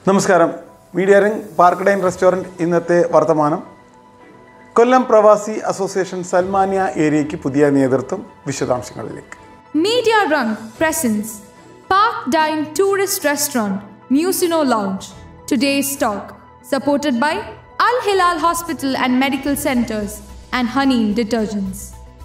നമസ്കാരം media ring park dine restaurant ഇന്നത്തെ വർത്തമാനം കൊല്ലം പ്രവാസി അസോസിയേഷൻ സൽമാനിയ ഏരിയയ്ക്ക് പുതിയ നേതൃത്വം വിശദാംശങ്ങളിലേക്ക് Media Rung presents Park Dine Tourist Restaurant, Musino Lounge. Today's talk, supported by Al Hilal Hospital and Medical Centers and Honey Detergents.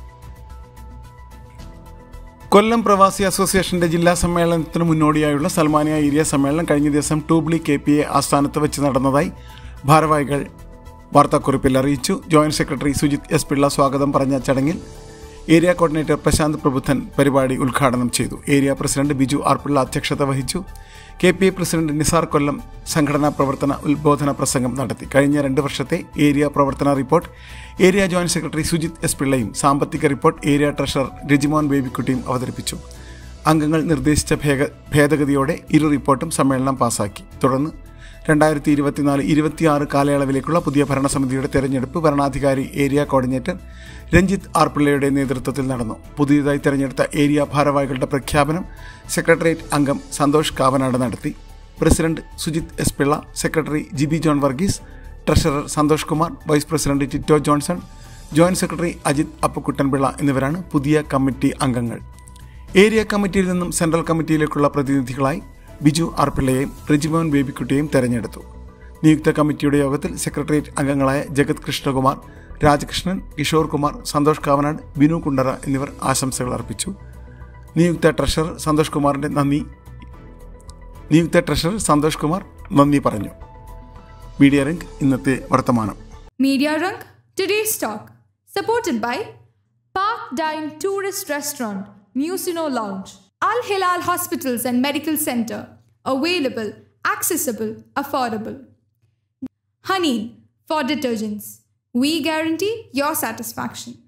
കൊല്ലം പ്രവാസി അസോസിയേഷന്റെ ജില്ലാ സമ്മേളനത്തിന് മുന്നോടിയായുള്ള സൽമാനിയ ഏരിയ സമ്മേളനം കഴിഞ്ഞ ദിവസം ടൂബ്ലി കെ പി എ ആസ്ഥാനത്ത് വെച്ച് നടന്നതായി ഭാരവാഹികൾ വാർത്താക്കുറിപ്പിൽ അറിയിച്ചു joint secretary Sujith S Pillai സ്വാഗതം പറഞ്ഞ ചടങ്ങിൽ ഏരിയ കോർഡിനേറ്റർ പ്രശാന്ത് പ്രബുദ്ധൻ പരിപാടി ഉദ്ഘാടനം ചെയ്തു area president Biju R Pillai അധ്യക്ഷത വഹിച്ചു K P A president Nisar Kollam സംഘടനാ പ്രവർത്തന ഉദ്ബോധന പ്രസംഗം നടത്തി കഴിഞ്ഞ രണ്ട് വർഷത്തെ ഏരിയ പ്രവർത്തന report area joint secretary Sujith S പിള്ളയും സാമ്പത്തിക റിപ്പോർട്ട് ഏരിയ ട്രഷറർ രജിമോൻ ബേബിക്കുട്ടിയും അവതരിപ്പിച്ചു അംഗങ്ങൾ നിർദ്ദേശിച്ച ഭേഗ ഭേദഗതിയോടെ ഇരു റിപ്പോർട്ടും സമ്മേളനം പാസാക്കി തുടർന്ന് രണ്ടായിരത്തി ഇരുപത്തിനാല് ഇരുപത്തിയാറ് കാലയളവിലേക്കുള്ള പുതിയ ഭരണസമിതിയുടെ തെരഞ്ഞെടുപ്പ് ഭരണാധികാരി ഏരിയ കോർഡിനേറ്റർ രഞ്ജിത്ത് ആർ പിള്ളയുടെ നേതൃത്വത്തിൽ നടന്നു പുതിയതായി തെരഞ്ഞെടുത്ത ഏരിയ ഭാരവാഹികളുടെ പ്രഖ്യാപനം സെക്രട്ടേറിയറ്റ് അംഗം സന്തോഷ് കാവനാട് നടത്തി president Sujith S Pillai secretary Jibi John Varghese treasurer Santhosh Kumar vice president Tito Johnson joint secretary Ajith Appukuttanpillai എന്നിവരാണ് പുതിയ കമ്മിറ്റി അംഗങ്ങൾ ഏരിയ കമ്മിറ്റിയിൽ നിന്നും സെൻട്രൽ കമ്മിറ്റിയിലേക്കുള്ള പ്രതിനിധികളായി ബിജു ആർ പിള്ളയെയും റിജിമോൻ ബേബിക്കുട്ടിയെയും തെരഞ്ഞെടുത്തു നിയുക്ത കമ്മിറ്റിയുടെ യോഗത്തിൽ സെക്രട്ടേറിയറ്റ് അംഗങ്ങളായ ജഗത് കൃഷ്ണകുമാർ രാജകൃഷ്ണൻ കിഷോർ കുമാർ സന്തോഷ് കാവനാട് ബിനു കുണ്ടറ എന്നിവർ ആശംസകൾ അർപ്പിച്ചു നിയുക്ത ട്രഷറർ സന്തോഷ് കുമാറിന്റെ നന്ദി നിയുക്ത ട്രഷറർ സന്തോഷ് കുമാർ നന്ദി പറഞ്ഞു മീഡിയ റിംഗ് ഇന്നത്തെ വർത്തമാനം Media Rung, today's talk, supported by Park Dine Tourist Restaurant, Musino Lounge, Al Hilal Hospitals and Medical Center, available, accessible, affordable. Honey for detergents. We guarantee your satisfaction.